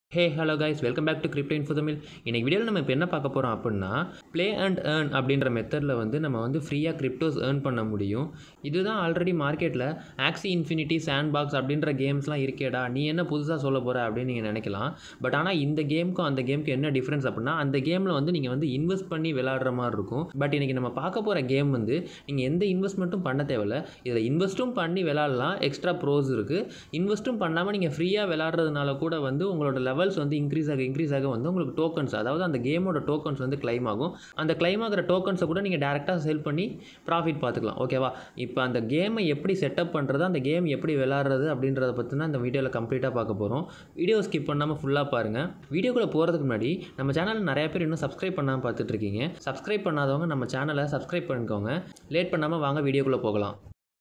hey hello guys welcome back to crypto info Tamil இன்னைக்கு வீடியோவில் நம்ம இப்போ என்ன பார்க்க போகிறோம் அப்படின்னா ப்ளே அண்ட் ஏர்ன் அப்படின்ற மெத்தடில் வந்து நம்ம வந்து ஃப்ரீயாக கிரிப்டோஸ் ஏர்ன் பண்ண முடியும் இதுதான் ஆல்ரெடி மார்க்கெட்டில் ஆக்சி இன்ஃபினிட்டி சாண்ட் பாக்ஸ் அப்படின்ற கேம்ஸ்லாம் இருக்கேடா நீ என்ன புதுசாக சொல்ல போகிற அப்படின்னு நீங்கள் நினைக்கலாம் பட் ஆனால் இந்த கேமுக்கும் அந்த கேமுக்கும் என்ன டிஃப்ரென்ஸ் அப்படின்னா அந்த கேமில் வந்து நீங்கள் வந்து இன்வெஸ்ட் பண்ணி விளாடுற மாதிரி இருக்கும் பட் இன்றைக்கி நம்ம பார்க்க போகிற கேம் வந்து நீங்கள் எந்த இன்வெஸ்ட்மெண்ட்டும் பண்ண தேவையில்ல இதில் இன்வெஸ்ட்டும் பண்ணி விளாட்லாம் எக்ஸ்ட்ரா ப்ரோஸ் இருக்குது இன்வெஸ்ட்டும் பண்ணாமல் நீங்கள் ஃப்ரீயாக விளாட்றதுனால கூட வந்து உங்களோட லெவல்ஸ் வந்து இன்க்ரீஸ் ஆக இன்க்ரீஸ் ஆக வந்து உங்களுக்கு டோக்கன்ஸ் அதாவது அந்த கேமோட டோக்கன்ஸ் வந்து கிளைம் ஆகும் அந்த கிளைம் ஆகிற டோக்கன்ஸை கூட நீங்கள் டேரெக்டாக செல் பண்ணி ப்ராஃபிட் பார்த்துக்கலாம் ஓகேவா இப்போ அந்த கேமை எப்படி செட்டப் பண்ணுறது அந்த கேம் எப்படி விளாட்றது அப்படின்றத பற்றினா இந்த வீடியோவில் கம்ப்ளீட்டாக பார்க்க போகிறோம் வீடியோ ஸ்கிப் பண்ணாமல் ஃபுல்லாக பாருங்கள் வீடியோக்குள்ளே போகிறதுக்கு முன்னாடி நம்ம சேனல் நிறைய பேர் இன்னும் சப்ஸ்கிரைப் பண்ணாமல் பார்த்துட்டு இருக்கீங்க சப்ஸ்கிரைப் பண்ணாதவங்க நம்ம சேனலை சப்ஸ்கிரைப் பண்ணிக்கோங்க லேட் பண்ணாமல் வாங்க வீடியோக்குள்ளே போகலாம்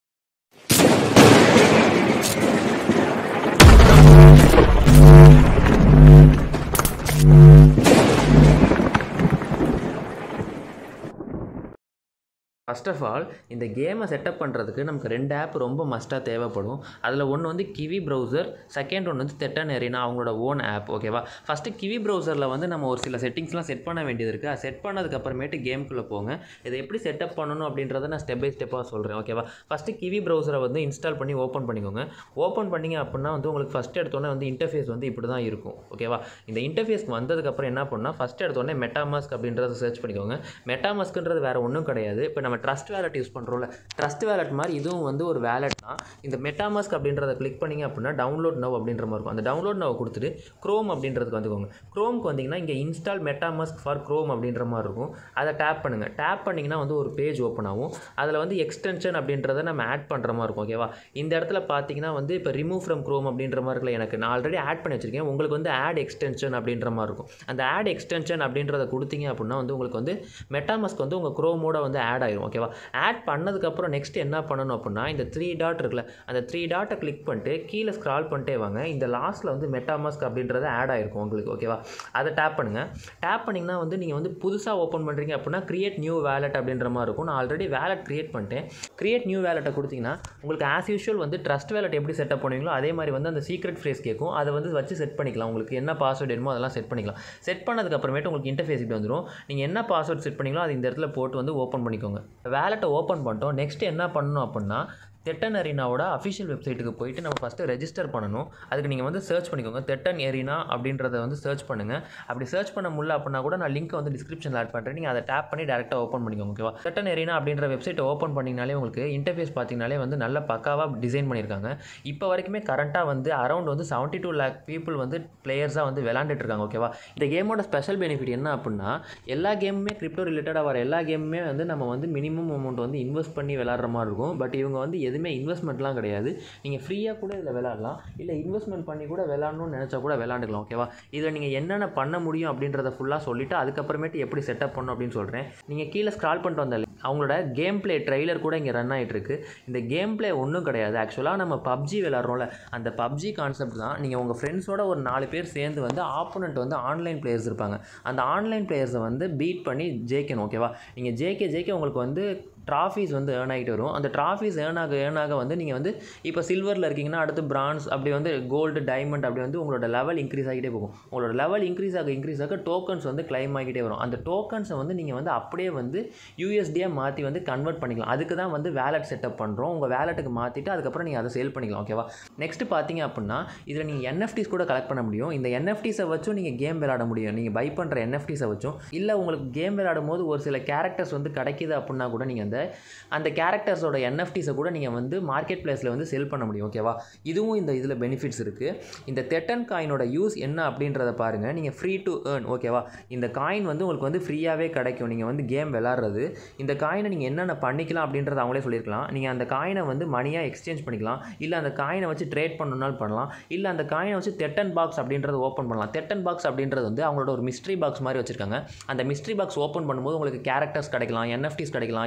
ஃபர்ஸ்ட் ஆஃப் ஆல் இந்த கேமை செட்டப் பண்ணுறதுக்கு நமக்கு ரெண்டு ஆப் ரொம்ப மஸ்ட்டாக தேவைப்படும் அதில் ஒன்று வந்து கிவி ப்ரௌசர் செகண்ட் ஒன்று வந்து தெட்டன் எரினா அவங்களோட ஓன் ஆப் ஓகேவா ஃபஸ்ட்டு கிவி ப்ரௌசரில் வந்து நம்ம ஒரு சில செட்டிங்ஸ்லாம் செட் பண்ண வேண்டியது இருக்குது அது செட் பண்ணதுக்கு அப்புறமேட்டு கேம்குள்ளே போங்க இதை எப்படி செட்டப் பண்ணணும் அப்படின்றத நான் ஸ்டெப் பை ஸ்டெப்பாக சொல்கிறேன் ஓகேவா ஃபஸ்ட்டு கிவி ப்ரௌசரை வந்து இன்ஸ்டால் பண்ணி ஓப்பன் பண்ணிக்கோங்க ஓப்பன் பண்ணிங்க அப்படின்னா வந்து உங்களுக்கு ஃபஸ்ட் எடுத்தோடனே வந்து இன்டர்ஃபேஸ் வந்து இப்படி தான் இருக்கும் ஓகேவா இந்த இன்டர்ஃபேஸ்க்கு வந்ததுக்கப்புறம் என்ன பண்ணால் ஃபஸ்ட் எடுத்தோடனே மெட்டாமாஸ்க் அப்படின்றத சர்ச் பண்ணிக்கோங்க மெட்டாமாஸ்க்குன்றது வேறு ஒன்றும் கிடையாது இப்போ நம்ம ட்ரஸ்ட் வேலட் யூஸ் பண்ணுறோம்ல ட்ரஸ்ட் வேலட் மாதிரி இதுவும் வந்து ஒரு வேலட் தான் இந்த மெட்டாமாஸ்க் அப்படின்றத கிளிக் பண்ணிங்க அப்படின்னா டவுன்லோட் நவ் அப்படின்ற மாதிரி இருக்கும் அந்த டவுன்லோட் நவ் கொடுத்துட்டு க்ரோம் அப்படின்றதுக்கு வந்துக்கோங்க க்ரோம்க்கு வந்தீங்கன்னா இங்கே இன்ஸ்டால் மெட்டாமாஸ்க் ஃபார் க்ரோம் அப்படின்ற மாதிரி இருக்கும் அதை டேப் பண்ணுங்கள் டேப் பண்ணிங்கன்னா வந்து ஒரு பேஜ் ஓப்பன் ஆகும் அதில் வந்து எக்ஸ்டென்ஷன் அப்படின்றத நம்ம ஆட் பண்ணுற மாதிரி இருக்கும் ஓகேவா இந்த இடத்துல பார்த்தீங்கன்னா வந்து இப்போ ரிமூவ் ஃப்ரம் க்ரோம் அப்படின்ற மாதிரி இருக்குல்ல எனக்கு நான் ஆல்ரெடி ஆட் பண்ணி வச்சிருக்கேன் உங்களுக்கு வந்து ஆட் எக்ஸ்டென்ஷன் அப்படின்ற மாதிரி இருக்கும் அந்த ஆட் எக்ஸ்டென்ஷன் அப்படின்றத கொடுத்தீங்க அப்படின்னா வந்து உங்களுக்கு வந்து மெட்டாமாஸ்க் வந்து உங்கள் க்ரோமோட வந்து ஆட் ஆயிரும் ஓகேவா ஆட் பண்ணதுக்கப்புறம் நெக்ஸ்ட் என்ன பண்ணணும் அப்படின்னா இந்த த்ரீ டாட் இருக்குல்ல அந்த த்ரீ டாட்டை கிளிக் பண்ணிட்டு கீழே ஸ்க்ரால் பண்ணிட்டே வாங்க இந்த லாஸ்ட்டில் வந்து மெட்டாமாஸ்க் அப்படின்றது ஆட் ஆயிருக்கும் உங்களுக்கு ஓகேவா அதை டேப் பண்ணுங்கள் டேப் பண்ணிங்கன்னா வந்து நீங்கள் வந்து புதுசாக ஓப்பன் பண்ணுறீங்க அப்படின்னா கிரியேட் நியூ வேலட் அப்படின்ற மாதிரி இருக்கும் நான் ஆல்ரெடி வேலட் கிரியேட் பண்ணிட்டேன் கிரியேட் நியூ வேலட்டை கொடுத்தீங்கன்னா உங்களுக்கு ஆஸ் யூஷுவல் வந்து ட்ரஸ்ட் வேலட் எப்படி செட்டப் பண்ணுவீங்களோ அதே மாதிரி வந்து அந்த சீக்ரெட் ஃப்ரேஸ் கேட்கும் அதை வந்து வச்சு செட் பண்ணிக்கலாம் உங்களுக்கு என்ன பாஸ்வேர்டு வேணுமோ அதெல்லாம் செட் பண்ணிக்கலாம் செட் பண்ணதுக்கப்புறமேட்டு உங்களுக்கு இன்டர்ஃபேஸ் இப்படி வந்துடும் நீங்கள் என்ன பாஸ்வேர்ட் செட் பண்ணீங்களோ அது இந்த இடத்துல போட்டு வந்து ஓப்பன் பண்ணிக்கோங்க வேலட்டை ஓப்பன் பண்ணிட்டோம் நெக்ஸ்ட் என்ன பண்ணணும் அப்படின்னா தெட்டன் எரினாவோட அஃபிஷியல் வெப்சைட்டுக்கு போயிட்டு நம்ம ஃபஸ்ட்டு ரெஜிஸ்டர் பண்ணணும் அதுக்கு நீங்கள் வந்து சர்ச் பண்ணிக்கோங்க தெட்டன் எரினா அப்படின்றத வந்து சர்ச் பண்ணுங்கள் அப்படி சர்ச் பண்ண முடியல அப்படின்னா கூட நான் லிங்க்கை வந்து டிஸ்கிரிப்ஷனில் ஆட் பண்ணுறேன் நீங்கள் அதை டேப் பண்ணி டேரெக்டாக ஓப்பன் பண்ணிக்கோங்க ஓகேவா தெட்டன் எரினா அப்படின்ற வெப்சைட்டை ஓப்பன் பண்ணிங்கனாலே உங்களுக்கு இன்டர்ஃபேஸ் பார்த்தீங்கனாலே வந்து நல்ல பக்காவாக டிசைன் பண்ணியிருக்காங்க இப்போ வரைக்குமே கரண்ட்டாக வந்து அரௌண்ட் வந்து செவன்ட்டி டூ லேக் பீப்புள் வந்து பிளேயர்ஸாக வந்து விளாண்டுட்டு இருக்காங்க ஓகேவா இந்த கேமோட ஸ்பெஷல் பெனிஃபிட் என்ன அப்படின்னா எல்லா கேமுமே கிரிப்டோ ரிலேட்டடாக வர எல்லா கேமுமே வந்து நம்ம வந்து மினிமம் அமௌண்ட் வந்து இன்வெஸ்ட் பண்ணி விளாட்ற மாதிரி இருக்கும் பட் இவங்க வந்து எதுவுமே இன்வெஸ்ட்மெண்ட்லாம் கிடையாது நீங்கள் ஃப்ரீயாக கூட இதில் விளாட்லாம் இல்லை இன்வெஸ்ட்மெண்ட் பண்ணி கூட விளாட்ணும்னு நினச்சா கூட விளாண்டுக்கலாம் ஓகேவா இதில் நீங்கள் என்னென்ன பண்ண முடியும் அப்படின்றத ஃபுல்லாக சொல்லிவிட்டு அதுக்கப்புறமேட்டு எப்படி செட்டப் பண்ணணும் அப்படின்னு சொல்கிறேன் நீங்கள் கீழே ஸ்க்ரால் பண்ணிட்டு வந்தாலே அவங்களோட கேம் ப்ளே ட்ரெய்லர் கூட இங்கே ரன் ஆகிட்டு இருக்கு இந்த கேம் ப்ளே ஒன்றும் கிடையாது ஆக்சுவலாக நம்ம பப்ஜி விளாட்றோம்ல அந்த பப்ஜி கான்செப்ட் தான் நீங்கள் உங்கள் ஃப்ரெண்ட்ஸோட ஒரு நாலு பேர் சேர்ந்து வந்து ஆப்போனண்ட் வந்து ஆன்லைன் பிளேயர்ஸ் இருப்பாங்க அந்த ஆன்லைன் பிளேயர்ஸை வந்து பீட் பண்ணி ஜெயிக்கணும் ஓகேவா நீங்கள் ஜெயிக்க ஜெயிக்க உங்களுக்கு வந்து ட்ராஃபீஸ் வந்து ஏர்ன் ஆகிட்டு வரும் அந்த ட்ராஃபீஸ் ஏர்ன் ஆக ஏர்ன் ஆக வந்து நீங்கள் வந்து இப்போ சில்வரில் இருக்கீங்கன்னா அடுத்து பிரான்ஸ் அப்படி வந்து கோல்டு டைமண்ட் அப்படி வந்து உங்களோட லெவல் இன்க்ரீஸ் ஆகிட்டே போகும் உங்களோட லெவல் இன்க்ரீஸ் ஆக இன்க்ரீஸ் ஆக டோக்கன்ஸ் வந்து கிளைம் ஆகிட்டே வரும் அந்த டோக்கன்ஸை வந்து நீங்கள் வந்து அப்படியே வந்து யூஎஸ்டியாக மாற்றி வந்து கன்வெர்ட் பண்ணிக்கலாம் அதுக்கு தான் வந்து வேலட் செட்டப் பண்ணுறோம் உங்கள் வேலட்டுக்கு மாற்றிட்டு அதுக்கப்புறம் நீங்கள் அதை சேல் பண்ணிக்கலாம் ஓகேவா நெக்ஸ்ட் பார்த்தீங்க அப்படின்னா இதில் நீங்கள் என்எஃப்டிஸ் கூட கலெக்ட் பண்ண முடியும் இந்த என்எஃப்டிஸை வச்சும் நீங்கள் கேம் விளாட முடியும் நீங்கள் பை பண்ணுற என்எஃப்டிஸை வச்சும் இல்லை உங்களுக்கு கேம் விளையாடும் போது ஒரு சில கேரக்டர்ஸ் வந்து கிடைக்கிது அப்படின்னா கூட நீங்கள் அந்த அந்த கேரக்டர்ஸோட என்எஃப்டிஸை கூட நீங்கள் வந்து மார்க்கெட் பிளேஸில் வந்து செல் பண்ண முடியும் ஓகேவா இதுவும் இந்த இதில் பெனிஃபிட்ஸ் இருக்குது இந்த தெட்டன் காயினோட யூஸ் என்ன அப்படின்றத பாருங்கள் நீங்கள் ஃப்ரீ டு ஏர்ன் ஓகேவா இந்த காயின் வந்து உங்களுக்கு வந்து ஃப்ரீயாகவே கிடைக்கும் நீங்கள் வந்து கேம் விளாட்றது இந்த காயினை நீங்கள் என்னென்ன பண்ணிக்கலாம் அப்படின்றத அவங்களே சொல்லியிருக்கலாம் நீங்கள் அந்த காயினை வந்து மணியாக எக்ஸ்சேஞ்ச் பண்ணிக்கலாம் இல்லை அந்த காயினை வச்சு ட்ரேட் பண்ணணும்னாலும் பண்ணலாம் இல்லை அந்த காயினை வச்சு தெட்டன் பாக்ஸ் அப்படின்றத ஓப்பன் பண்ணலாம் தெட்டன் பாக்ஸ் அப்படின்றது வந்து அவங்களோட ஒரு மிஸ்ட்ரி பாக்ஸ் மாதிரி வச்சுருக்காங்க அந்த மிஸ்ட்ரி பாக்ஸ் ஓப்பன் பண்ணும்போது உங்களுக்கு கேரக்டர்ஸ் கிடைக்கலாம் என்எஃப்டிஸ் கிடைக்கலாம் இல்லை வந்து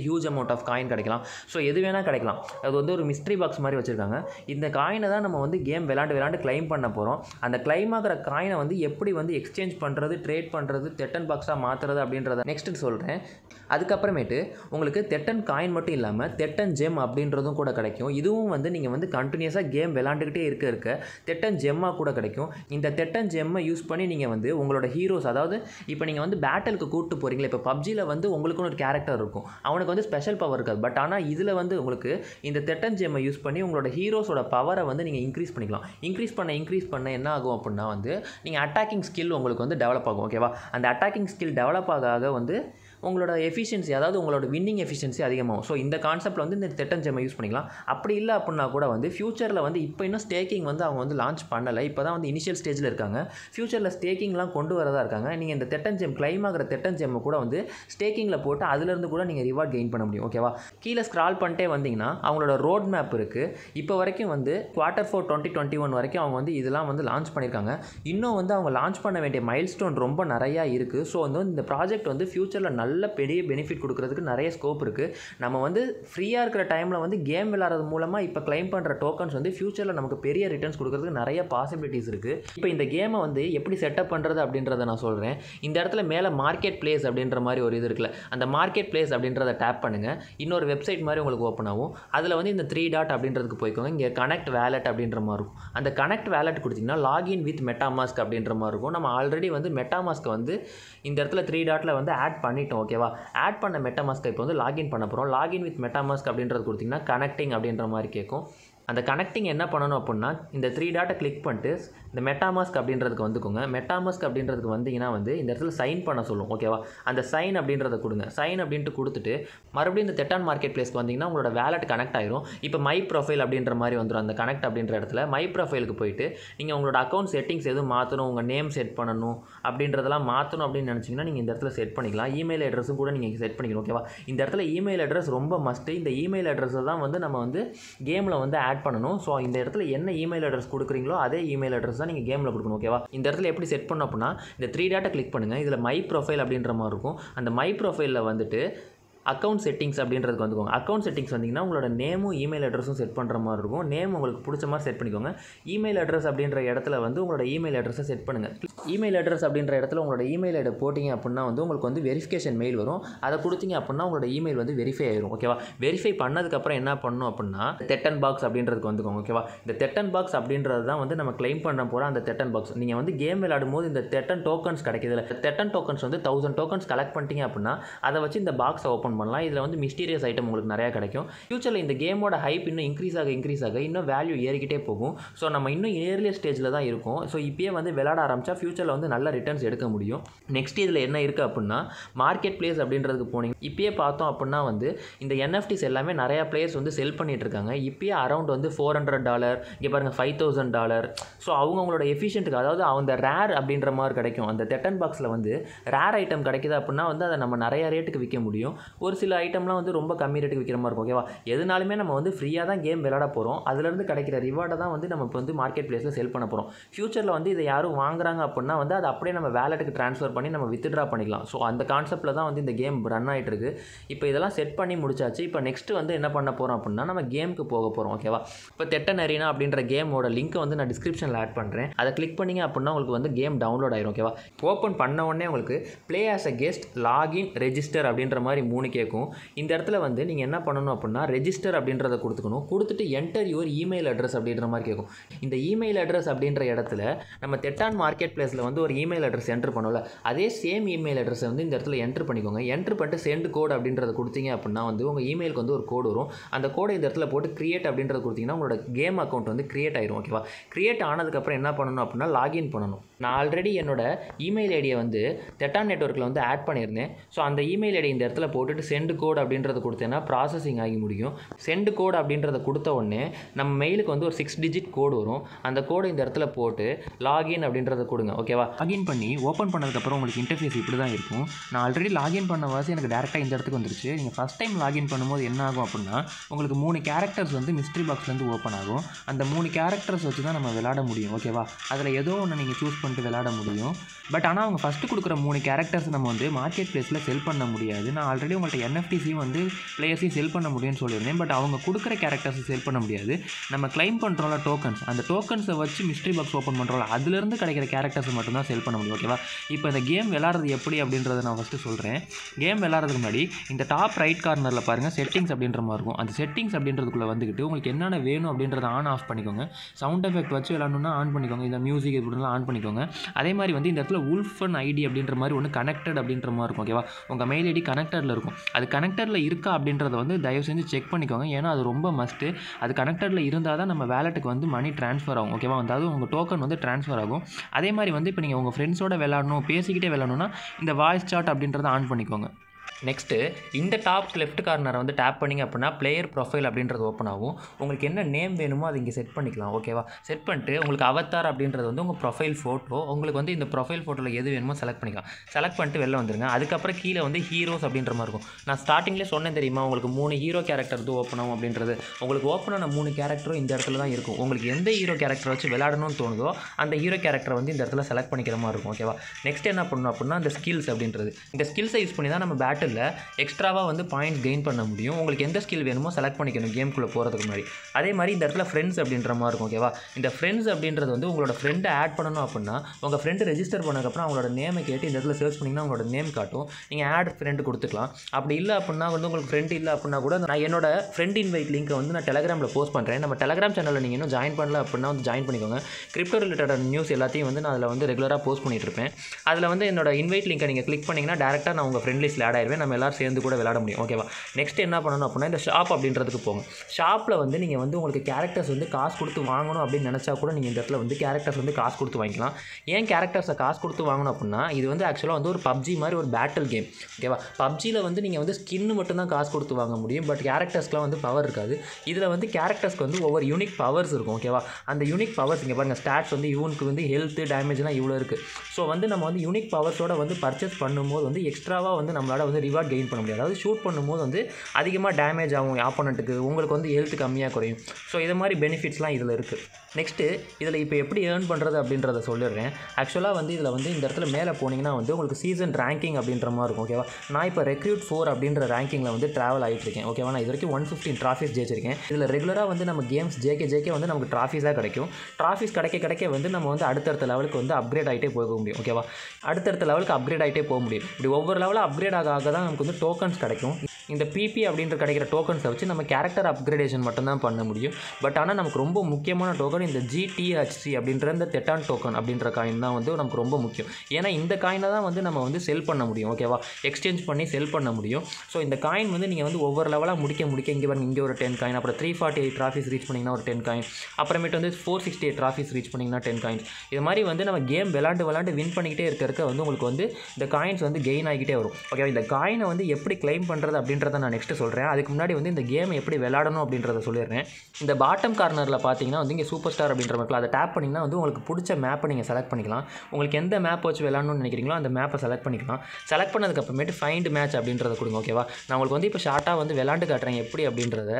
வந்து ஹியூஜ் அமௌண்ட் ஆஃப் காயின் கிடைக்கலாம் ஸோ எது வேணால் கிடைக்கலாம் அது வந்து ஒரு மிஸ்ட்ரி பாக்ஸ் மாதிரி வச்சுருக்காங்க இந்த காயினை தான் நம்ம வந்து கேம் விளாண்டு விளாண்டு கிளைம் பண்ண போகிறோம் அந்த கிளைம் ஆகிற காயினை வந்து எப்படி வந்து எக்ஸ்சேஞ்ச் பண்ணுறது ட்ரேட் பண்ணுறது தெட்டன் பாக்ஸாக மாற்றுறது அப்படின்றத நெக்ஸ்ட்டு சொல்கிறேன் அதுக்கப்புறமேட்டு உங்களுக்கு தெட்டன் காயின் மட்டும் இல்லாமல் தெட்டன் ஜெம் அப்படின்றதும் கூட கிடைக்கும் இதுவும் வந்து நீங்கள் வந்து கண்டினியூஸாக கேம் விளாண்டுக்கிட்டே இருக்க இருக்க தெட்டன் ஜெம்மாக கூட கிடைக்கும் இந்த தெட்டன் ஜெம்மை யூஸ் பண்ணி நீங்கள் வந்து உங்களோட ஹீரோஸ் அதாவது இப்போ நீங்கள் வந்து பேட்டலுக்கு கூப்பிட்டு போகிறீங்களா இப்போ பப்ஜியில் வந்து உங்களுக்குன்னு ஒரு கேரக்டர் இருக்கும் அவனுக்கு வந்து ஸ்பெஷல் பவர் இருக்காது பட் ஆனால் இதில் வந்து உங்களுக்கு இந்த தெட்டன் ஜெம்மை யூஸ் பண்ணி உங்களோட ஹீரோஸோட பவரை வந்து நீங்கள் இன்க்ரீஸ் பண்ணிக்கலாம் இன்க்ரீஸ் பண்ண இன்க்ரீஸ் பண்ண என்ன ஆகும் அப்படின்னா வந்து நீங்கள் அட்டாக்கிங் ஸ்கில் உங்களுக்கு வந்து டெவலப் ஆகும் ஓகேவா அந்த அட்டாக்கிங் ஸ்கில் டெவலப் ஆக ஆக வந்து உங்களோட எஃபிஷியன்சி அதாவது உங்களோட வின்னிங் எஃபிஷியன்சி அதிகமாகும் ஸோ இந்த கான்செப்ட்டில் வந்து இந்த தெட்டன் ஜெம்மை யூஸ் பண்ணிக்கலாம் அப்படி இல்லை அப்படின்னா கூட வந்து ஃபியூச்சரில் வந்து இப்போ இன்னும் ஸ்டேக்கிங் வந்து அவங்க வந்து லான்ச் பண்ணலை இப்போ தான் வந்து இனிஷியல் ஸ்டேஜில் இருக்காங்க ஃபியூச்சரில் ஸ்டேக்கிங்லாம் கொண்டு வரதா இருக்காங்க நீங்கள் இந்த தெட்டன் ஜெம் கிளைம் ஆகிற தெட்டன் ஜெம்மை கூட வந்து ஸ்டேக்கிங்கில் போட்டு அதுலேருந்து கூட நீங்கள் ரிவார்ட் கெயின் பண்ண முடியும் ஓகேவா கீழே ஸ்க்ரால் பண்ணிட்டே வந்தீங்கன்னா அவங்களோட ரோட் மேப் இருக்குது இப்போ வரைக்கும் வந்து quarter four twenty twenty one வரைக்கும் அவங்க வந்து இதெல்லாம் வந்து லான்ச் பண்ணியிருக்காங்க இன்னும் வந்து அவங்க லான்ச் பண்ண வேண்டிய மைல் ஸ்டோன் ரொம்ப நிறையா இருக்குது ஸோ வந்து இந்த ப்ராஜெக்ட் வந்து ஃபியூச்சரில் நல்ல பெரிய பெனிஃபிட் கொடுக்கறதுக்கு நிறைய ஸ்கோப் இருக்குது நம்ம வந்து ஃப்ரீயாக இருக்கிற டைமில் வந்து கேம் விளாட்றது மூலமாக இப்போ கிளைம் பண்ணுற டோக்கன்ஸ் வந்து ஃபியூச்சரில் நமக்கு பெரிய ரிட்டர்ன்ஸ் கொடுக்கறதுக்கு நிறைய பாசிபிலிட்டிஸ் இருக்குது இப்போ இந்த கேமை வந்து எப்படி செட்டப் பண்ணுறது அப்படின்றத நான் சொல்கிறேன் இந்த இடத்துல மேலே மார்க்கெட் பிளேஸ் அப்படின்ற மாதிரி ஒரு இது இருக்குல்ல அந்த மார்க்கெட் பிளேஸ் அப்படின்றத டேப் பண்ணுங்கள் இன்னொரு வெப்சைட் மாதிரி உங்களுக்கு ஓப்பன் ஆகும் அதில் வந்து இந்த த்ரீ டாட் அப்படின்றதுக்கு போய்க்கோங்க இங்கே கனெக்ட் வேலட் அப்படின்ற மாதிரி இருக்கும் அந்த கனெக்ட் வேலட் கொடுத்தீங்கன்னா லாகின் வித் மெட்டாமாஸ்க் அப்படின்ற மாதிரி இருக்கும் நம்ம ஆல்ரெடி வந்து மெட்டாமாஸ்க்கை வந்து இந்த இடத்துல த்ரீ டாட்டில் வந்து ஆட் பண்ணிட்டோம் ஓகேவா ஆட் பண்ண மெட்டாமாஸ்க்கை இப்போ வந்து லாகின் பண்ண போகிறோம் லாகின் வித் மெட்டாமாஸ்க் அப்படின்றது கொடுத்தீங்கன்னா கனெக்டிங் அப்படின்ற மாதிரி கேட்கும் அந்த கனெக்டிங் என்ன பண்ணணும் அப்படின்னா இந்த த்ரீ டாட்டை கிளிக் பண்ணிட்டு இந்த மெட்டாமாஸ்க் அப்படின்றதுக்கு வந்துக்கோங்க மெட்டாமாஸ்க் அப்படின்றதுக்கு வந்தீங்கன்னா வந்து இந்த இடத்துல சைன் பண்ண சொல்லும் ஓகேவா அந்த சைன் அப்படின்றத கொடுங்க சைன் அப்படின்ட்டு கொடுத்துட்டு மறுபடியும் இந்த தெட்டான் மார்க்கெட் பிளேஸ்க்கு வந்தீங்கன்னா உங்களோட வேலட் கனெக்ட் ஆயிரும் இப்போ மை ப்ரொஃபைல் அப்படின்ற மாதிரி வந்துடும் அந்த கனெக்ட் அப்படின்ற இடத்துல மை ப்ரொஃபைலுக்கு போயிட்டு நீங்கள் உங்களோட அக்கௌண்ட் செட்டிங்ஸ் எதுவும் மாற்றணும் உங்கள் நேம் செட் பண்ணணும் அப்படின்றதெல்லாம் மாற்றணும் அப்படின்னு நினச்சிங்கன்னா நீங்கள் இந்த இடத்துல செட் பண்ணிக்கலாம் இமெயில் அட்ரஸும் கூட நீங்கள் செட் பண்ணிக்கணும் ஓகேவா இந்த இடத்துல இமெயில் அட்ரஸ் ரொம்ப மஸ்ட்டு இந்த இமெயில் அட்ரஸை தான் வந்து நம்ம வந்து கேமில் வந்து ஆட் பண்ணணும் ஸோ இந்த இடத்துல என்ன இமெயில் அட்ரஸ் கொடுக்குறீங்களோ அதே இமெயில் அட்ரஸ் தான் நீங்கள் கேமில் கொடுக்கணும் ஓகேவா இந்த இடத்துல எப்படி செட் பண்ணோம் அப்படின்னா இந்த த்ரீ டேட்டை கிளிக் பண்ணுங்கள் இதில் மை ப்ரொஃபைல் அப்படின்ற மாதிரி இருக்கும் அந்த மை ப்ரொஃபைலில் வந்துட்டு அக்கௌண்ட் செட்டிங்ஸ் அப்படின்றதுக்கு வந்துக்கோங்க அக்கௌண்ட் செட்டிங்ஸ் வந்தீங்கன்னா உங்களோட நேமும் இமெயில் அட்ரஸும் செட் பண்ணுற மாதிரி இருக்கும் நேம் உங்களுக்கு பிடிச்ச மாதிரி செட் பண்ணிக்கோங்க இமெயில் அட்ரஸ் அப்படின்ற இடத்துல வந்து உங்களோட இமெயில் அட்ரஸை செட் பண்ணுங்கள் இமெயில் அட்ரஸ் அப்படின்ற இடத்துல உங்களோட இமெயில் ஐடி போட்டிங்க அப்படின்னா வந்து உங்களுக்கு வந்து வெரிஃபிகேஷன் மெயில் வரும் அதை கொடுத்தீங்க அப்படின்னா உங்களோட இமெயில் வந்து வெரிஃபை ஆயிரும் ஓகேவா வெரிஃபை பண்ணதுக்கப்புறம் என்ன பண்ணணும் அப்படின்னா தெட்டன் பாக்ஸ் அப்படின்றதுக்கு வந்துக்கோங்க ஓகேவா இந்த தெட்டன் பாக்ஸ் அப்படின்றது தான் வந்து நம்ம கிளைம் பண்ண போகிற அந்த தெட்டன் பாக்ஸ் நீங்கள் வந்து கேம் விளையாடும் போது இந்த தெட்டன் டோக்கன்ஸ் கிடைக்குதுல தெட்டன் டோக்கன்ஸ் வந்து தௌசண்ட் டோக்கன்ஸ் கலெக்ட் பண்ணிட்டீங்க அப்படின்னா அதை வச்சு இந்த பாக்ஸை ஓப்பன் பண்ணலாம் இதில் வந்து மிஸ்டீரியஸ் ஐட்டம் உங்களுக்கு நிறையா கிடைக்கும் ஃபியூச்சரில் இந்த கேமோட ஹைப் இன்னும் இன்க்ரீஸ் ஆக இன்க்ரீஸ் ஆக இன்னும் வேல்யூ ஏறிக்கிட்டே போகும் ஸோ நம்ம இன்னும் ஏர்லியர் ஸ்டேஜில் தான் இருக்கும் ஸோ இப்போயே வந்து விளையாட ஆரம்பித்தா ஃபியூச்சரில் வந்து நல்ல ரிட்டர்ன்ஸ் எடுக்க முடியும் நெக்ஸ்ட் இதில் என்ன இருக்குது அப்படின்னா மார்க்கெட் பிளேஸ் அப்படின்றதுக்கு போனீங்க இப்போயே பார்த்தோம் அப்படின்னா வந்து இந்த என்எஃப்டிஸ் எல்லாமே நிறையா பிளேயர்ஸ் வந்து செல் பண்ணிட்டு இருக்காங்க இப்போயே அரௌண்ட் வந்து ஃபோர் ஹண்ட்ரட் டாலர் இங்கே பாருங்கள் ஃபைவ் தௌசண்ட் டாலர் ஸோ அவங்கவுங்களோட எஃபிஷியன்ட்டுக்கு அதாவது அந்த ரேர் அப்படின்ற மாதிரி கிடைக்கும் அந்த தெட்டன் பாக்ஸில் வந்து ரேர் ஐட்டம் கிடைக்குது அப்படின்னா வந்து அதை நம்ம நிறைய ரேட்டுக்கு விற்க முடியும் ஒரு சில ஐட்டம்லாம் வந்து ரொம்ப கம்மி ரேட்டுக்கு விற்கிற மாதிரி இருக்கும் ஓகேவா எதுனாலுமே நம்ம வந்து ஃப்ரீயாக தான் கேம் விளையாட போகிறோம் அதுலேருந்து கிடைக்கிற ரிவார்டை தான் வந்து நம்ம இப்போ வந்து மார்க்கெட் பிளேஸில் செல் பண்ண போகிறோம் ஃபியூச்சரில் வந்து இதை யாரும் வாங்குறாங்க அப்படின்னா வந்து அதை அப்படியே நம்ம வேலெட்டுக்கு ட்ரான்ஸ்ஃபர் பண்ணி நம்ம வித்ட்ரா பண்ணிக்கலாம் ஸோ அந்த கான்செப்ட்டில் தான் வந்து இந்த கேம் ரன் ஆகிட்டு இருக்கு இப்போ இதெல்லாம் செட் பண்ணி முடிச்சாச்சு இப்போ நெக்ஸ்ட் வந்து என்ன பண்ண போகிறோம் அப்படின்னா நம்ம கேமுக்கு போக போகிறோம் ஓகேவா இப்போ தெட்டன் அரினா அப்படின்ற கேமோட லிங்க்கை வந்து நான் டிஸ்கிரிப்ஷனில் ஆட் பண்ணுறேன் அதை கிளிக் பண்ணிங்க அப்படின்னா உங்களுக்கு வந்து கேம் டவுன்லோட் ஆயிரும் ஓகேவா ஓப்பன் பண்ண உடனே உங்களுக்கு play as a guest login register அப்படின்ற மாதிரி மூணு கேட்கும் இந்த இடத்துல வந்து நீங்கள் என்ன பண்ணணும் அப்படின்னா ரெஜிஸ்டர் அப்படின்றத கொடுத்துக்கணும் கொடுத்துட்டு என்டர் யுவர் இமெயில் அட்ரஸ் அப்படின்ற மாதிரி கேட்கும் இந்த இமெயில் அட்ரஸ் அப்படின்ற இடத்துல நம்ம தெட்டான் மார்க்கெட் பிளேஸில் வந்து ஒரு இமெயில் அட்ரஸ் என்டர் பண்ணோம்ல அதே சேம் இமெயில் அட்ரஸை வந்து இந்த இடத்துல என்டர் பண்ணிக்கோங்க என்டர் பண்ணிட்டு சென்ட் கோட் அப்படின்றத கொடுத்தீங்க அப்படின்னா வந்து உங்கள் இமெயிலுக்கு வந்து ஒரு கோடு வரும் அந்த கோடை இந்த இடத்துல போட்டு கிரியேட் அப்படின்றத கொடுத்தீங்கன்னா உங்களோட கேம் அக்கௌண்ட் வந்து கிரியேட் ஆயிரும் ஓகேவா கிரியேட் ஆனதுக்கப்புறம் என்ன பண்ணணும் அப்படின்னா லாகின் பண்ணணும் நான் ஆல்ரெடி என்னோட இமெயில் ஐடியை வந்து தெட்டான் நெட்ஒர்க்கில் வந்து ஆட் பண்ணியிருந்தேன் ஸோ அந்த இமெயில் ஐடி இந்த இடத்துல போட்டுட்டு சென்ட் கோட் அப்படின்றத கொடுத்தேன்னா ப்ராசஸிங் ஆகி முடியும் சென்ட் கோட் அப்படின்றத கொடுத்த உடனே நம்ம மெயிலுக்கு வந்து ஒரு சிக்ஸ் டிஜிட் கோடு வரும் அந்த கோடை இந்த இடத்துல போட்டு லாகின் அப்படின்றத கொடுங்க ஓகேவா லாகின் பண்ணி ஓப்பன் பண்ணதுக்கப்புறம் உங்களுக்கு இன்டர்ஃபேஸ் இப்படி தான் இருக்கும் நான் ஆல்ரெடி லாகின் பண்ண வாசி எனக்கு டேரெக்டாக இந்த இடத்துக்கு வந்துருச்சு நீங்கள் ஃபஸ்ட் டைம் லாகின் பண்ணும்போது என்ன ஆகும் அப்படின்னா உங்களுக்கு மூணு கேரக்டர்ஸ் வந்து மிஸ்ட்ரி பாக்ஸ்லேருந்து ஓப்பன் ஆகும் அந்த மூணு கேரக்டர்ஸ் வச்சு தான் நம்ம விளையாட முடியும் ஓகேவா அதில் ஏதோ ஒன்று நீங்கள் சூஸ் பண்ணிட்டு விளையாட முடியும் பட் ஆனால் அவங்க ஃபஸ்ட்டு கொடுக்குற மூணு கேரக்டர்ஸ் நம்ம வந்து மார்க்கெட் பிளேஸில் செல் பண்ண முடியாது நான் ஆல்ரெடி உங்களுக்கு உங்கள்கிட்ட என்எஃப்டிஸையும் வந்து பிளேயர்ஸையும் செல் பண்ண முடியும்னு சொல்லியிருந்தேன் பட் அவங்க கொடுக்குற கேரக்டர்ஸை செல் பண்ண முடியாது நம்ம கிளைம் பண்ணுறோம்ல டோக்கன்ஸ் அந்த டோக்கன்ஸை வச்சு மிஸ்ட்ரி பாக்ஸ் ஓப்பன் பண்ணுறோம்ல அதுலேருந்து கிடைக்கிற கேரக்டர்ஸை மட்டும்தான் செல் பண்ண முடியும் ஓகேவா இப்போ இந்த கேம் விளாட்றது எப்படி அப்படின்றத நான் ஃபஸ்ட்டு சொல்கிறேன் கேம் விளாட்றதுக்கு முன்னாடி இந்த டாப் ரைட் கார்னரில் பாருங்கள் செட்டிங்ஸ் அப்படின்ற மாதிரி இருக்கும் அந்த செட்டிங்ஸ் அப்படின்றதுக்குள்ளே வந்துக்கிட்டு உங்களுக்கு என்னென்ன வேணும் அப்படின்றத ஆன் ஆஃப் பண்ணிக்கோங்க சவுண்ட் எஃபெக்ட் வச்சு விளாடணுன்னா ஆன் பண்ணிக்கோங்க இந்த மியூசிக் இப்படிலாம் ஆன் பண்ணிக்கோங்க அதே மாதிரி வந்து இந்த இடத்துல உல்ஃபன் ஐடி அப்படின்ற மாதிரி ஒன்று கனெக்டட் அப்படின்ற மாதிரி இருக்கும் ஓகேவா உங்கள் மெயில் ஐடி கனெக்டடில் இருக்கும் அது கனெக்டடில் இருக்கா அப்படின்றத வந்து தயவு செஞ்சு செக் பண்ணிக்கோங்க ஏன்னா அது ரொம்ப மஸ்ட்டு அது கனெக்டடில் இருந்தால் தான் நம்ம வேலெட்டுக்கு வந்து மணி ட்ரான்ஸ்ஃபர் ஆகும் ஓகேவா அதாவது உங்கள் டோக்கன் வந்து ட்ரான்ஸ்ஃபர் ஆகும் அதே மாதிரி வந்து இப்போ நீங்கள் உங்கள் ஃப்ரெண்ட்ஸோட விளாடணும் பேசிக்கிட்டே விளாடணும்னா இந்த வாய்ஸ் சாட் அப்படின்றத ஆன் பண்ணிக்கோங்க நெக்ஸ்ட்டு இந்த டாப் லெஃப்ட் கார்னரை வந்து டேப் பண்ணிங்க அப்படின்னா பிளேயர் ப்ரொஃபைல் அப்படின்றது ஓப்பன் ஆகும் உங்களுக்கு என்ன நேம் வேணுமோ அதை இங்கே செட் பண்ணிக்கலாம் ஓகேவா செட் பண்ணிட்டு உங்களுக்கு அவத்தார் அப்படின்றது வந்து உங்கள் ப்ரொஃபைல் ஃபோட்டோ உங்களுக்கு வந்து இந்த ப்ரொஃபைல் ஃபோட்டோவில் எது வேணுமோ செலக்ட் பண்ணிக்கலாம் செலக்ட் பண்ணிட்டு வெளில வந்துருங்க அதுக்கப்புறம் கீழே வந்து ஹீரோஸ் அப்படின்ற மாதிரி இருக்கும் நான் ஸ்டார்டிங்லேயே சொன்னேன் தெரியுமா உங்களுக்கு மூணு ஹீரோ கேரக்டர் இது ஓப்பன் ஆகும் அப்படின்றது உங்களுக்கு ஓப்பன் ஆன மூணு கேரக்டரும் இந்த இடத்துல தான் இருக்கும் உங்களுக்கு எந்த ஹீரோ கேரக்டர் வச்சு விளையாடணும்னு தோணுதோ அந்த ஹீரோ கேரக்டரை வந்து இந்த இடத்துல செலக்ட் பண்ணிக்கிற மாதிரி இருக்கும் ஓகேவா நெக்ஸ்ட் என்ன பண்ணணும் அப்படின்னா அந்த ஸ்கில்ஸ் அப்படின்றது இந்த ஸ்கில்ஸை யூஸ் பண்ணி தான் நம்ம பேட்டில் எக்ஸ்ட்ராவாக வந்து பாயிண்ட்ஸ் கெயின் பண்ண முடியும் உங்களுக்கு எந்த ஸ்கில் வேணுமோ செலக்ட் பண்ணிக்கணும் கேம்குள்ளே போகிறதுக்கு முன்னாடி அதே மாதிரி இந்த இடத்துல ஃப்ரெண்ட்ஸ் அப்படின்ற மாதிரி இருக்கும் ஓகேவா இந்த ஃப்ரெண்ட்ஸ் அப்படின்றது வந்து உங்களோட ஃப்ரெண்டை ஆட் பண்ணணும் அப்படின்னா உங்கள் ஃப்ரெண்டு ரெஜிஸ்டர் பண்ணதுக்கப்புறம் அவங்களோட நேமை கேட்டு இந்த இடத்துல சர்ச் பண்ணிங்கன்னா உங்களோட நேம் காட்டும் நீங்கள் ஆட் ஃப்ரெண்டு கொடுத்துக்கலாம் அப்படி இல்லை அப்படின்னா வந்து உங்களுக்கு ஃப்ரெண்ட் இல்லை அப்படின்னா கூட நான் என்னோட ஃப்ரெண்ட் இன்வைட் லிங்க்கை வந்து நான் டெலகிராமில் போஸ்ட் பண்ணுறேன் நம்ம டெலகிராம் சேனலில் நீங்கள் இன்னும் ஜாயின் பண்ணல அப்படின்னா வந்து ஜாயின் பண்ணிக்கோங்க கிரிப்டோ ரிலேட்டட் நியூஸ் எல்லாத்தையும் வந்து நான் அதில் வந்து ரெகுலராக போஸ்ட் பண்ணிட்டு இருப்பேன் அதில் வந்து என்னோட இன்வைட் லிங்கை நீங்கள் கிளிக் பண்ணிங்கன்னா டேரெக்டாக நான் உங்கள் ஃப்ரெண்ட் லிஸ்ட்டில் ஆட் ஆயிருவேன் நம்ம எல்லாரும் சேர்ந்து கூட விளையாட முடியும் ஓகேவா நெக்ஸ்ட் என்ன பண்ணணும் அப்படின்னா இந்த ஷாப் அப்படின்றதுக்கு போங்க ஷாப்பில் வந்து நீங்கள் வந்து உங்களுக்கு கேரக்டர்ஸ் வந்து காசு கொடுத்து வாங்கணும் அப்படின்னு நினச்சா கூட நீங்கள் இந்த இடத்துல வந்து கேரக்டர்ஸ் வந்து காசு கொடுத்து வாங்கிக்கலாம் ஏன் கேரக்டர்ஸை காசு கொடுத்து வாங்கணும் அப்படின்னா இது வந்து ஆக்சுவலாக வந்து ஒரு பப்ஜி மாதிரி ஒரு பேட்டில் கேம் ஓகேவா பப்ஜியில் வந்து நீங்கள் வந்து ஸ்கின்னு மட்டும்தான் காசு கொடுத்து வாங்க முடியும் பட் கேரக்டர்ஸ்க்குலாம் வந்து பவர் இருக்காது இதில் வந்து கேரக்டர்ஸ்க்கு வந்து ஒவ்வொரு யூனிக் பவர்ஸ் இருக்கும் ஓகேவா அந்த யூனிக் பவர்ஸ் இங்கே பாருங்கள் ஸ்டாட்ஸ் வந்து இவனுக்கு வந்து ஹெல்த்து டேமேஜ்லாம் இவ்வளோ இருக்குது ஸோ வந்து நம்ம வந்து யூனிக் பவர்ஸோட வந்து பர்ச்சேஸ் பண்ணும்போது வந்து எக்ஸ்ட்ராவாக வந்து நம்மளால் வந்து ரிவார்ட் கெயின் பண்ண முடியாது அதாவது ஷூட் பண்ணும்போது வந்து அதிகமாக டேமேஜ் ஆகும் ஆப்போனண்ட்டுக்கு உங்களுக்கு வந்து ஹெல்த் கம்மியாக குறையும் ஸோ இது மாதிரி பெனிஃபிட்ஸ்லாம் இதில் இருக்குது நெக்ஸ்ட்டு இதில் இப்போ எப்படி ஏர்ன் பண்ணுறது அப்படின்றத சொல்லிடுறேன் ஆக்சுவலாக வந்து இதில் வந்து இந்த இடத்துல மேலே போனீங்கன்னா வந்து உங்களுக்கு சீசன் ரேங்கிங் அப்படின்ற மாதிரி இருக்கும் ஓகேவா நான் இப்போ ரெக்ரூட் ஃபோர் அப்படின்ற ரேங்கிங்கில் வந்து ட்ராவல் ஆகிட்டு இருக்கேன் ஓகேவா நான் இது வரைக்கும் ஒன் ஃபிஃப்டின் ட்ராஃபிஸ் ஜெயிச்சிருக்கேன் இதில் ரெகுலராக வந்து நம்ம கேம்ஸ் ஜேகே ஜேகே வந்து நமக்கு ட்ராஃபிஸாக கிடைக்கும் ட்ராஃபிஸ் கிடைக்க கிடைக்க வந்து நம்ம வந்து அடுத்தடுத்த லெவலுக்கு வந்து அப்கிரேட் ஆகிட்டே போக முடியும் ஓகேவா அடுத்தடுத்த லெவலுக்கு அப்கிரேட் ஆகிட்டே போக முடியும் இப்படி ஒவ்வொரு லெவலில் அப்கிரேட் ஆக ஆக தான் நமக்கு வந்து டோக்கன்ஸ் கிடைக்கும் இந்த பிபி அப்படின்ற கிடைக்கிற டோக்கன்ஸை வச்சு நம்ம கேரக்டர் அப்கிரேடேஷன் மட்டும்தான் பண்ண முடியும் பட் ஆனால் நமக்கு ரொம்ப முக்கியமான டோக்கன் இந்த ஜிடிஹெச்சி அப்படின்ற இந்த தெட்டான் டோக்கன் அப்படின்ற காயின் தான் வந்து நமக்கு ரொம்ப முக்கியம் ஏன்னா இந்த காயினை தான் வந்து நம்ம வந்து செல் பண்ண முடியும் ஓகேவா எக்ஸ்சேஞ்ச் பண்ணி செல் பண்ண முடியும் ஸோ இந்த காயின் வந்து நீங்கள் வந்து ஒவ்வொரு லெவலாக முடிக்க முடிக்க இங்கே பாருங்க இங்கே ஒரு டென் காயின் அப்புறம் three forty eight trophies reach பண்ணிங்கன்னா ஒரு டென் காயின் அப்புறமேட்டு வந்து four sixty eight trophies reach பண்ணிங்கன்னா டென் காயின்ஸ் இது மாதிரி வந்து நம்ம கேம் விளாண்டு விளாண்டு வின் பண்ணிக்கிட்டே இருக்க இருக்க வந்து உங்களுக்கு வந்து இந்த காயின்ஸ் வந்து கெயின் ஆகிக்கிட்டே வரும் ஓகேவா இந்த காயினை வந்து எப்படி கிளைம் பண்ணுறது அப்படின்றத நான் நெக்ஸ்ட்டு சொல்கிறேன் அதுக்கு முன்னாடி வந்து இந்த கேம் எப்படி விளாடணும் அப்படின்றத சொல்லிடுறேன் இந்த பாட்டம் கார்னரில் பார்த்தீங்கன்னா வந்து இங்கே சூப்பர் ஸ்டார் அப்படின்ற மாதிரி அதை டேப் பண்ணிங்கன்னா வந்து உங்களுக்கு பிடிச்ச மேப்பை நீங்கள் செலக்ட் பண்ணிக்கலாம் உங்களுக்கு எந்த மேப் வச்சு விளாடணும்னு நினைக்கிறீங்களோ அந்த மேப்பை செலக்ட் பண்ணிக்கலாம் செலக்ட் பண்ணதுக்கு அப்புறமேட்டு ஃபைண்ட் மேட்ச் அப்படின்றத கொடுங்க ஓகேவா நான் உங்களுக்கு வந்து இப்போ ஷார்ட்டாக வந்து விளாண்டு காட்டுறேன் எப்படி அப்படின்றத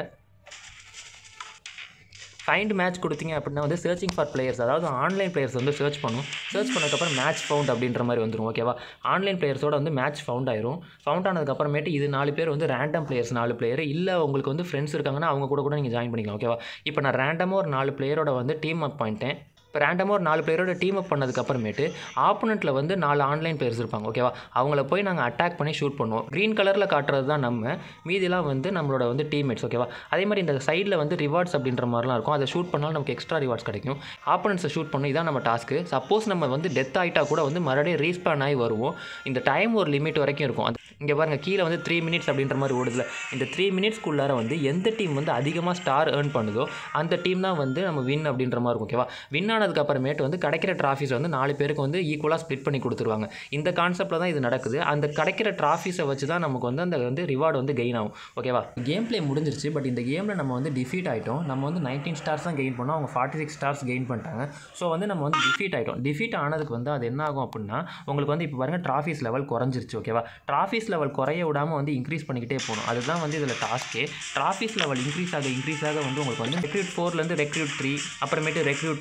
ஃபைண்ட் மேட்ச் கொடுத்தீங்க அப்படின்னா வந்து சர்ச்சிங் ஃபார் பிளேயர்ஸ் அதாவது ஆன்லைன் பிளேயர்ஸ் வந்து சர்ச் பண்ணும் சர்ச் பண்ணதுக்கப்புறம் மேட்ச் ஃபவுண்ட் அப்படின்ற மாதிரி வந்துடும் ஓகேவா ஆன்லைன் பிளேயர்ஸோட வந்து மேட்ச் ஃபவுண்ட் ஆயிரும் ஃபவுண்ட் ஆனதுக்கப்புறமேட்டு இது நாலு பேர் வந்து ரேண்டம் பிளேயர்ஸ் நாலு பிளேயர் இல்லை உங்களுக்கு வந்து ஃப்ரெண்ட்ஸ் இருக்காங்கன்னா அவங்க கூட கூட நீங்கள் ஜாயின் பண்ணிக்கலாம் ஓகேவா இப்போ நான் ரேண்டமாக ஒரு நாலு பிளேயரோட வந்து டீம் அப் பண்ணிட்டேன் இப்போ ரேண்டமாக ஒரு நாலு பிளேயரோட டீம் அப் பண்ணதுக்கப்புறமேட்டு ஆப்போனண்ட்டில் வந்து நாலு ஆன்லைன் பிளேயர்ஸ் இருப்பாங்க ஓகேவா அவங்கள போய் நாங்கள் அட்டாக் பண்ணி ஷூட் பண்ணுவோம் க்ரீன் கலரில் காட்டுறது தான் நம்ம மீதிலாம் வந்து நம்மளோட வந்து டீம்மேட்ஸ் ஓகேவா அதே மாதிரி இந்த சைடில் வந்து ரிவார்ட்ஸ் அப்படின்ற மாதிரிலாம் இருக்கும் அதை ஷூட் பண்ணாலும் நமக்கு எக்ஸ்ட்ரா ரிவார்ட்ஸ் கிடைக்கும் ஆப்போனண்ட்ஸை ஷூட் பண்ணி இதான் நம்ம டாஸ்க்கு சப்போஸ் நம்ம வந்து டெத் ஆகிட்டா கூட வந்து மறுபடியும் ரீஸ்பான் ஆகி வருவோம் இந்த டைம் ஒரு லிமிட் வரைக்கும் இருக்கும் அது இங்கே பாருங்கள் கீழே வந்து த்ரீ மினிட்ஸ் அப்படின்ற மாதிரி ஓடுதுல இந்த த்ரீ மினிட்ஸ்க்குள்ளார வந்து எந்த டீம் வந்து அதிகமாக ஸ்டார் ஏர்ன் பண்ணுதோ அந்த டீம் தான் வந்து நம்ம வின் அப்படின்ற மாதிரி இருக்கும் ஓகேவா வின் ஆனதுக்கு அப்புறமேட்டு வந்து கிடைக்கிற ட்ராஃபிஸ் வந்து நாலு பேருக்கு வந்து ஈக்குவலாக ஸ்ப்ளிட் பண்ணி கொடுத்துருவாங்க இந்த கான்செப்ட்டில் தான் இது நடக்குது அந்த கிடைக்கிற ட்ராஃபிஸை வச்சு தான் நமக்கு வந்து அந்த வந்து ரிவார்டு வந்து கெயின் ஆகும் ஓகேவா கேம் ப்ளே முடிஞ்சிருச்சு பட் இந்த கேமில் நம்ம வந்து டிஃபீட் ஆகிட்டோம் நம்ம வந்து நைன்டீன் ஸ்டார்ஸ் தான் கெயின் பண்ணோம் அவங்க ஃபார்ட்டி சிக்ஸ் ஸ்டார்ஸ் கெயின் பண்ணிட்டாங்க ஸோ வந்து நம்ம வந்து டிஃபீட் ஆகிட்டோம் டிஃபீட் ஆனதுக்கு வந்து அது என்ன ஆகும் அப்படின்னா உங்களுக்கு வந்து இப்போ பாருங்கள் ட்ராஃபிஸ் லெவல் குறைஞ்சிருச்சு ஓகேவா ட்ராஃபிஸ் லெவல் குறைய விடாமல் வந்து இன்க்ரீஸ் பண்ணிக்கிட்டே போகணும் அதுதான் வந்து இதில் டாஸ்க்கே ட்ராஃபிஸ் லெவல் இன்க்ரீஸ் ஆக இன்க்ரீஸ் ஆக வந்து உங்களுக்கு வந்து ரெக்ரூட் ஃபோர்லேருந்து ரெக்ரூட் த்ரீ அப்புறமேட்டு ரெக்ரூட் டூ இது மாதிரி வந்து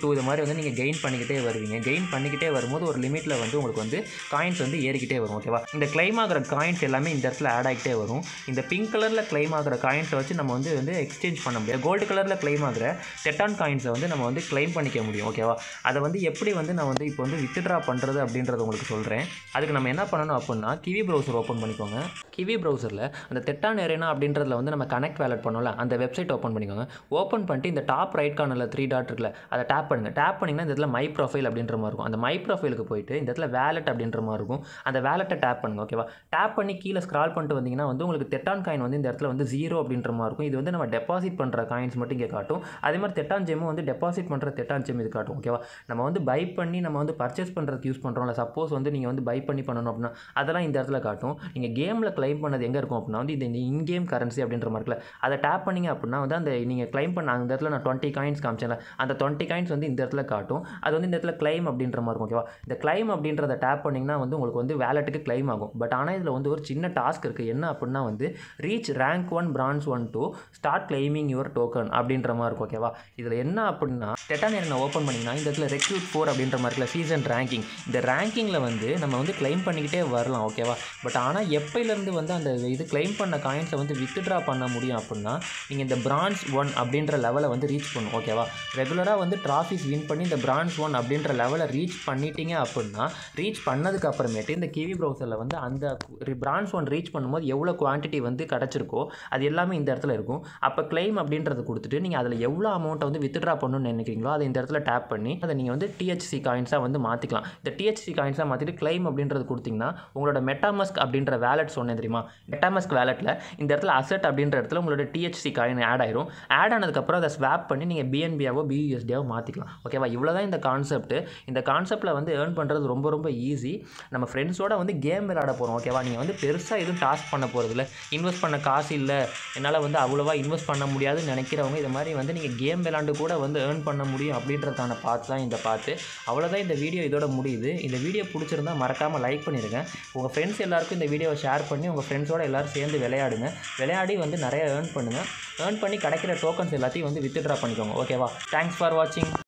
வந்து நீங்கள் கெயின் பண்ணிக்கிட்டே வருவீங்க கெயின் பண்ணிக்கிட்டே வரும்போது ஒரு லிமிட்டில் வந்து உங்களுக்கு வந்து காயின்ஸ் வந்து ஏறிக்கிட்டே வரும் ஓகேவா இந்த கிளைம் ஆகிற காயின்ஸ் எல்லாமே இந்த இடத்துல ஆட் ஆகிட்டே வரும் இந்த பிங்க் கலரில் கிளைம் ஆகிற காயின்ஸை வச்சு நம்ம வந்து வந்து எக்ஸ்சேஞ்ச் பண்ண முடியாது கோல்டு கலரில் கிளைம் ஆகிற டெட்டான் காயின்ஸை வந்து நம்ம வந்து கிளைம் பண்ணிக்க முடியும் ஓகேவா அதை வந்து எப்படி வந்து நான் வந்து இப்போ வந்து வித்ட்ரா பண்ணுறது அப்படின்றத உங்களுக்கு சொல்கிறேன் அதுக்கு நம்ம என்ன பண்ணணும் அப்படின்னா கிவி ப்ரௌசர் ஓப்பன் பண்ணிக்கோங்க கிவி ப்ரௌசரில் அந்த தெட்டான் ஏரேனா அப்படின்றதுல வந்து நம்ம கனெக்ட் வேலட் பண்ணோம்ல அந்த வெப்சைட் ஓப்பன் பண்ணிக்கோங்க ஓப்பன் பண்ணிட்டு இந்த டாப் ரைட் கார்னரில் த்ரீ டாட் இருக்குல்ல அதை டேப் பண்ணுங்கள் டேப் பண்ணிங்கன்னா இந்த இடத்துல மை ப்ரொஃபைல் அப்படின்ற மாதிரி இருக்கும் அந்த மை ப்ரொஃபைலுக்கு போயிட்டு இந்த இடத்துல வேலட் அப்படின்ற மாதிரி இருக்கும் அந்த வேலட்டை டேப் பண்ணுங்க ஓகேவா டேப் பண்ணி கீழே ஸ்க்ரால் பண்ணிட்டு வந்தீங்கன்னா வந்து உங்களுக்கு தெட்டான் காயின் வந்து இந்த இடத்துல வந்து ஜீரோ அப்படின்ற மாதிரி இருக்கும் இது வந்து நம்ம டெபாசிட் பண்ணுற காயின்ஸ் மட்டும் இங்கே காட்டும் அதே மாதிரி தெட்டான் ஜெம்மும் வந்து டெபாசிட் பண்ணுற தெட்டான் ஜெம் இது காட்டும் ஓகேவா நம்ம வந்து பை பண்ணி நம்ம வந்து பர்ச்சேஸ் பண்ணுறதுக்கு யூஸ் பண்ணுறோம்ல சப்போஸ் வந்து நீங்கள் வந்து பை பண்ணி பண்ணணும் அப்படின்னா அதெல்லாம் இந்த இடத்துல காட்டும் நீங்கள் கேமில் கிளைம் பண்ணது எங்கே இருக்கும் அப்படின்னா வந்து இந்த இன் கேம் கரன்சி அப்படின்ற மாதிரி இருக்குல்ல அதை டேப் பண்ணீங்க அப்படின்னா வந்து அந்த நீங்கள் கிளைம் பண்ண அந்த இடத்துல நான் டுவெண்ட்டி காயின்ஸ் காமிச்சேன்ல அந்த டுவெண்ட்டி காயின்ஸ் வந்து இந்த இடத்துல காட்டும் அது வந்து இந்த இடத்துல கிளைம் அப்படின்ற மாதிரி இருக்கும் ஓகேவா இந்த கிளைம் அப்படின்றத டேப் பண்ணிங்கன்னா வந்து உங்களுக்கு வந்து வேலெட்டுக்கு கிளைம் ஆகும் பட் ஆனால் இதில் வந்து ஒரு சின்ன டாஸ்க் இருக்குது என்ன அப்படின்னா வந்து reach rank one bronze one two start claiming your token அப்படின்ற மாதிரி இருக்கும் ஓகேவா இதில் என்ன அப்படின்னா டெட்டான் நான் ஓப்பன் பண்ணிங்கன்னா இந்த இடத்துல ரெக்ரூட் ஃபோர் அப்படின்ற மாதிரி இருக்குல்ல சீசன் ரேங்கிங் இந்த ரேங்கிங்கில் வந்து நம்ம வந்து கிளைம் பண்ணிக்கிட்டே வரலாம் ஓகேவா பட் ஆனால் எப்போலேருந்து வந்து அந்த இது கிளைம் பண்ண காயின்ஸை வந்து வித்ட்ரா பண்ண முடியும் அப்படின்னா நீங்கள் இந்த பிரான்ஸ் ஒன் அப்படின்ற லெவலை வந்து ரீச் பண்ணும் ஓகேவா ரெகுலராக வந்து ட்ராஃபிஸ் வின் பண்ணி இந்த பிரான்ஸ் ஒன் அப்படின்ற லெவலை ரீச் பண்ணிட்டீங்க அப்படின்னா ரீச் பண்ணதுக்கு அப்புறமேட்டு இந்த கிவி ப்ரௌசரில் வந்து அந்த பிரான்ஸ் ஒன் ரீச் பண்ணும்போது எவ்வளோ குவான்டிட்டி வந்து கிடச்சிருக்கோ அது எல்லாமே இந்த இடத்துல இருக்கும் அப்போ கிளைம் அப்படின்றத கொடுத்துட்டு நீங்கள் அதில் எவ்வளோ அமௌண்ட்டை வந்து வித்ட்ரா பண்ணணும்னு நினைக்கிறீங்களோ அதை இந்த இடத்துல டேப் பண்ணி அதை நீங்கள் வந்து டிஹெச்சி காயின்ஸாக வந்து மாற்றிக்கலாம் இந்த டிஹெச்சி காயின்ஸாக மாற்றிட்டு கிளைம் அப்படின்றது கொடுத்தீங்கன்னா உங்களோட மெட்டாமஸ்க் அப்படின்ற வேலட் சொன்னேன் தெரியுமா மெட்டாமஸ்க் வேலெட்டில் இந்த இடத்துல அசெட் அப்படின்ற இடத்துல உங்களோட டிஹெச்சி காயின் ஆட் ஆயிரும் ஆட் ஆனதுக்கப்புறம் அதை ஸ்வாப் பண்ணி நீங்கள் பிஎன்பியாவோ பியூஎஸ்டியாவோ மாற்றிக்கலாம் ஓகேவா இவ்வளோ தான் இந்த கான்செப்ட் இந்த கான்செப்ட்டில் வந்து ஏர்ன் பண்ணுறது ரொம்ப ரொம்ப ஈஸி நம்ம ஃப்ரெண்ட்ஸோட வந்து கேம் விளையாட போகிறோம் ஓகேவா நீங்கள் வந்து பெருசாக எதுவும் டாஸ்க் பண்ண போகிறது இல்லை இன்வெஸ்ட் பண்ண காசு இல்லை என்னால் வந்து அவ்வளோவா இன்வெஸ்ட் பண்ண முடியாதுன்னு நினைக்கிறவங்க இது மாதிரி வந்து நீங்கள் கேம் விளாண்டு கூட வந்து ஏர்ன் பண்ண முடியும் அப்படின்றதுக்கான பார்த்து தான் இந்த பார்த்து அவ்வளோதான் இந்த வீடியோ இதோட முடியுது இந்த வீடியோ பிடிச்சிருந்தா மறக்காமல் லைக் பண்ணிடுங்க உங்கள் ஃப்ரெண்ட்ஸ் எல்லாருக்கும் இந்த வீடியோவை ஷேர் பண்ணி உங்கள் ஃப்ரெண்ட்ஸோட எல்லோரும் சேர்ந்து விளையாடுங்க விளையாடி வந்து நிறைய ஏர்ன் பண்ணுங்கள் ஏர்ன் பண்ணி கிடைக்கிற டோக்கன்ஸ் எல்லாத்தையும் வந்து வித்ட்ரா பண்ணிக்கோங்க ஓகேவா தேங்க்ஸ் ஃபார் வாட்சிங்